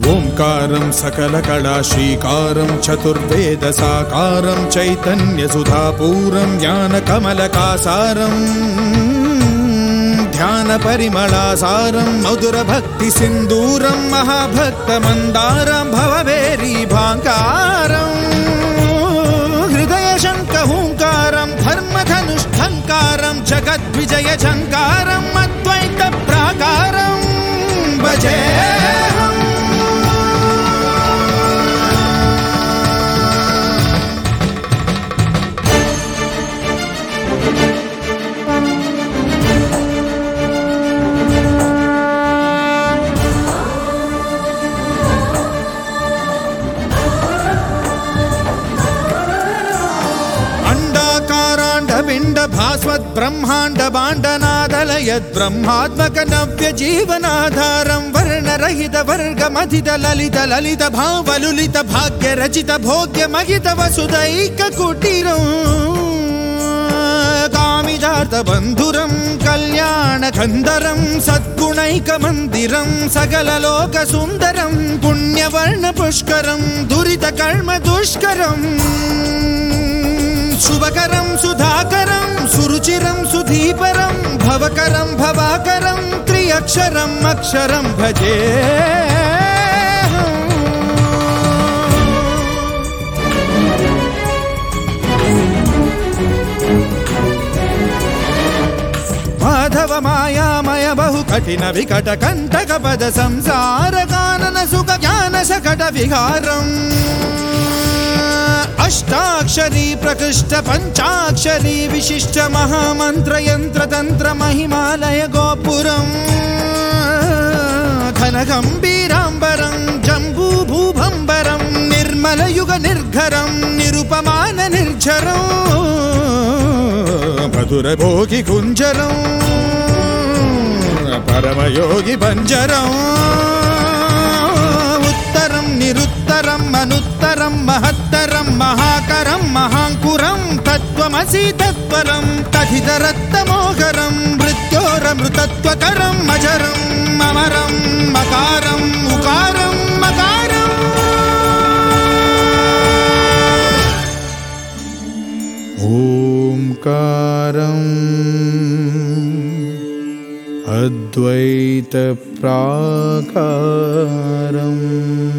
ఓంకారం సకల కళా శ్రీకారం చతుర్వేద సాకారం చైతన్య సుధాపూరం జ్ఞాన కమలకాసారం ధ్యాన పరిమళాసారం మధుర భక్తి సింధూరం మహాభక్త మందారం భవవేరీ భాంకారం హృదయ శంక హూంకారం ధర్మధనుష్ఠంకారం జగద్విజయ ఝంకారం అద్వైత ప్రాకారం భజేహం అండాకారాండ పిండ భాస్వత్ బ్రహ్మాండ బాండనాదలయద్ బ్రహ్మాత్మక నవ్య జీవనాధారం వర్ణరహిత వర్గ మధిత లలిత లలిత భావలులిత భాగ్య రచిత భోగ్య మహిత వసుదైక కుటీరం కామిజాత బంధురం కళ్యాణ కందరం సద్గుణైక మందిరం సకల లోక సుందరం పుణ్యవర్ణ పుష్కరం దురిత కర్మ దుష్కరం శుభకరం సుధాకరం సురుచిరం సుధీపరం భవకరం భవాకరం త్రియక్షరం అక్షరం భజే మాధవ మాయామయ బహు కఠిన వికట కంటక పద సంసార కానన సుఖ జ్ఞాన సకట విహారం అష్టాక్షరీ ప్రకృష్ట పంచాక్షరీ విశిష్ట మహామంత్ర యంత్ర తంత్ర మహిమాలయ గోపురం ఘన గంభీరాంబరం జంబూ భూభంబరం నిర్మల యుగ నిర్ఘరం నిరుపమాన నిర్ఝరం మధుర భోగి కుంజరం పరమయోగి బంజరం ఉత్తరం నిరుత్తరం అనుత్తరం మహత్తరం మహాకరం మహాంకురం తత్వమసి తత్వరం తథితరత్తమోహరం మృత్యోరమృతత్వకరం మజరం మమరం మకారం ఉకారం మకారం ఓంకారం అద్వైత ప్రాకారం